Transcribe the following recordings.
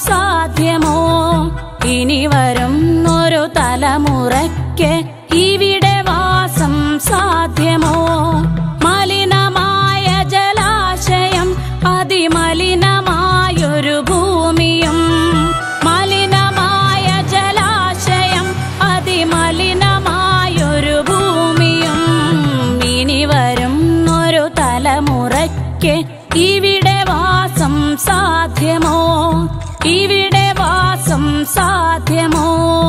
സാധ്യമോ ഇനി വരും ഒരു തലമുറയ്ക്ക് ഇവിടെ വാസം സാധ്യമോ മലിനമായ ജലാശയം അതിമലിനമായൊരു ഭൂമിയും മലിനമായ ജലാശയം അതിമലിനമായൊരു ഭൂമിയും ഇനി വരും ഒരു തലമുറയ്ക്ക് ഇവിടെ വാസം സാധ്യമോ ഇവിടെ വാസം സാധ്യമോ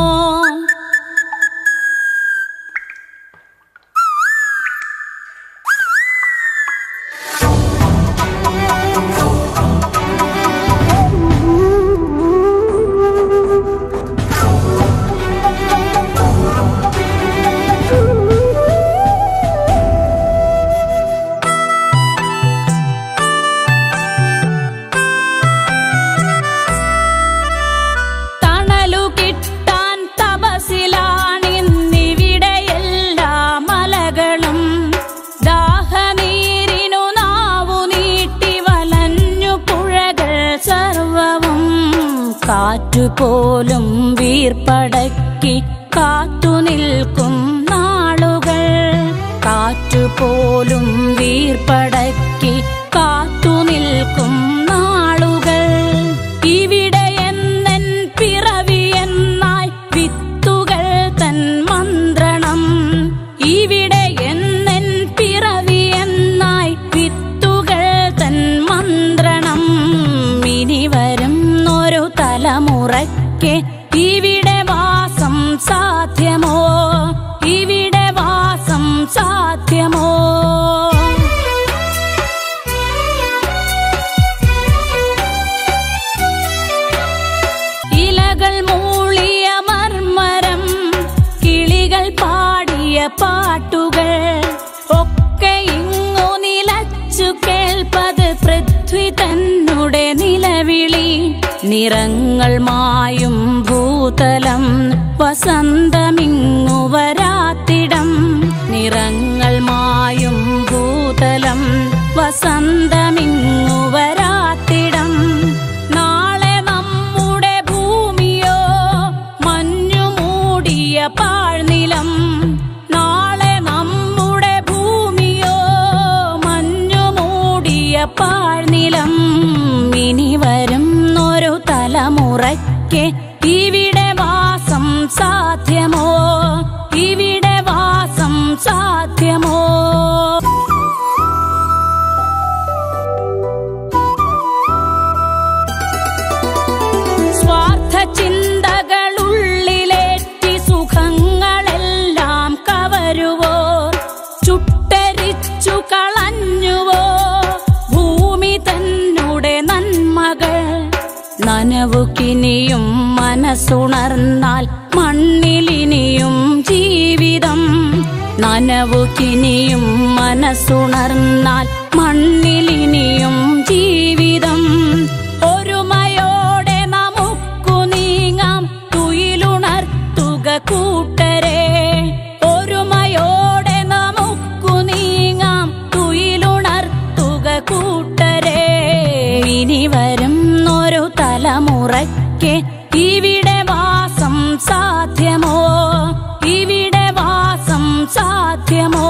തണലു കിട്ടാൻ തപസിലാണിന്നിവിടെ എല്ലാ മലകളും ദാഹനീരിനു നാവു നീട്ടി വലഞ്ഞു പുഴകൾ സർവവും കാറ്റുപോലും വീർപ്പടക്കി കാത്തു നിൽക്കും നാളുകൾ കാറ്റുപോലും വീർപ്പടക്കി കാത്തു നിൽക്കും നാളുകൾ ഇവിടെ എന്നൻ പിറവി എന്നായി വിത്തുകൾ തൻ മന്ത്രണം ഇവിടെ എന്നൻ പിറവി എന്നായി വിത്തുകൾ തൻ മന്ത്രണം ഇനി വരും ഒരു തലമുറയ്ക്ക് ഇവിടെ വാസം സാധ്യമോ ഇവിടെ വാസം സാധ്യമോ ഇലകൾ മൂളിയ മർമരം കിളികൾ പാടിയ പാട്ടുകൾ ഒക്കെ ഇങ്ങു നിലച്ചു കേൾപ്പത് പൃഥ്വി തന്നെ നിലവിളി നിറങ്ങൾ മായും ഭൂതലം വസന്തമിങ്ങു വരാത്തിടം നിറങ്ങൾ മായും ഭൂതലം വസന്തമിങ്ങു വരാത്തിടം നാളെ നമ്മുടെ ഭൂമിയോ മഞ്ഞു മൂടിയ പാഴ്നിലം നാളെ നമ്മുടെ ഭൂമിയോ മഞ്ഞു മൂടിയ പാഴ്നിലം ഇനി വരും ഒരു തലമുറയ്ക്ക് ഇവിടെ വാസം സാധ്യമോ ഇവിടെ വാസം സാധ്യമോ സ്വാർത്ഥ ചിന്തകളുള്ളിലേറ്റി സുഖങ്ങളെല്ലാം കവരുവോ ചുട്ടരിച്ചു കളഞ്ഞുവോ ഭൂമി തന്നെ നന്മകൾ നനവുകിനിയും മനസ്സുണർന്നാൽ മണ്ണിലിനിയും ജീവിതം നനവുകിനിയും മനസ്സുണർന്നാൽ മണ്ണിലിനിയും ജീവിതം ഒരുമയോടെ നമുക്കു നീങ്ങാം തുയിലുണർത്തുക കൂട്ടരെ ഒരുമയോടെ നമുക്കു നീങ്ങാം തുയിലുണർത്തുക കൂട്ടരെ ഇനി വരും ഒരു തലമുറയ്ക്ക് ഇവിടെ വാസം സാധ്യമോ ഇവിടെ വാസം സാധ്യമോ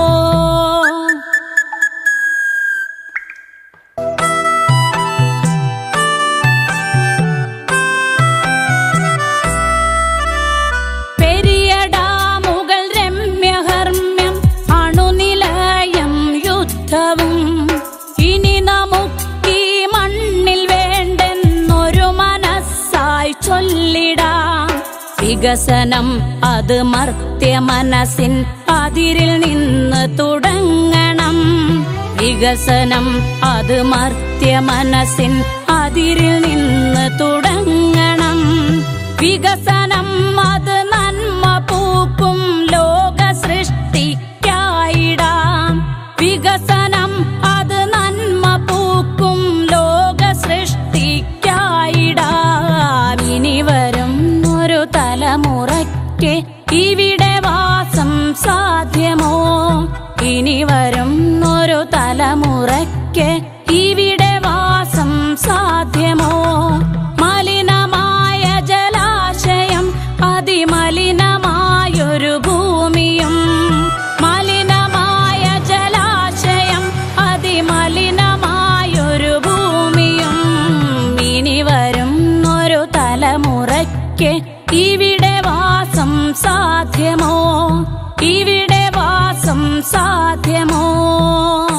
പെരിയ ഡാമുകൾ രമ്യഹർമ്മ്യം അണുനിലയം യുദ്ധവും ഇനി നമുക്കീ മണ്ണിൽ വേണ്ടെന്നൊരു മനസ്സായി ചൊല്ലിടാം വികസനം അത് മർത്യ മനസ്സിൻ അതിരിൽ നിന്ന് തുടങ്ങണം വികസനം അത് മർത്യ മനസ്സിൻ അതിരിൽ നിന്ന് തുടങ്ങണം വികസനം അത് നന്മ പൂക്കും ലോക സൃഷ്ടിക്കായിടാം വികസനം അത് നന്മ പൂക്കും ലോക സൃഷ്ടിക്കായിടാം ഇനി വരും ഒരു തലമുറയ്ക്ക് ഇവിടെ വാസം സാധ്യമോ ഇനി വരും ഒരു തലമുറയ്ക്ക് ഇവിടെ വാസം സാധ്യമോ മലിനമാ ഭൂമിയും മലിനമായ ജലാശയം അതിമലിനമായൊരു ഭൂമിയും ഇനി വരും ഒരു തലമുറയ്ക്ക് ഇവിടെ വാസം സാധ്യമോ ഇവിടെ വാസം സാധ്യമോ